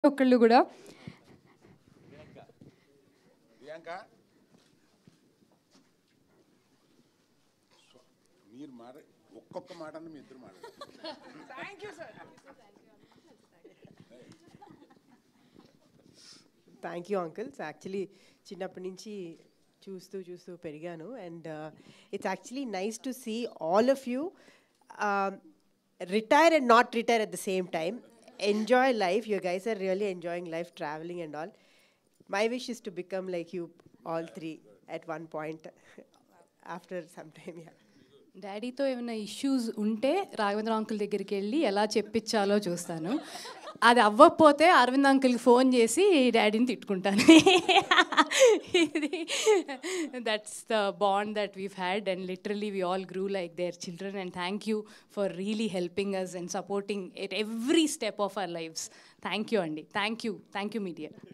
ఒక్కళ్ళు కూడా ప్రియాంక మీరు మాట ఒక్కొక్క మాట మీ ఇద్దరు మాట థ్యాంక్ యూ అంకుల్స్ యాక్చువల్లీ చిన్నప్పటి నుంచి చూస్తూ చూస్తూ పెరిగాను and it's actually nice to see all of you retire and not retire at the same time enjoy life you guys are really enjoying life travelling and all my wish is to become like you all three at one point after some time yeah డాడీతో ఏమైనా issues ఉంటే Raghavendra uncle దగ్గరికి వెళ్ళి ఎలా చెప్పించాలో చూస్తాను అది అవ్వకపోతే అరవింద్ అంకుల్కి ఫోన్ చేసి డాడీని తిట్టుకుంటాను ఇది that's the bond that we've had and literally we all grew like their children and thank you for really helping us and supporting at every step of our lifes thank you అండి thank you thank you media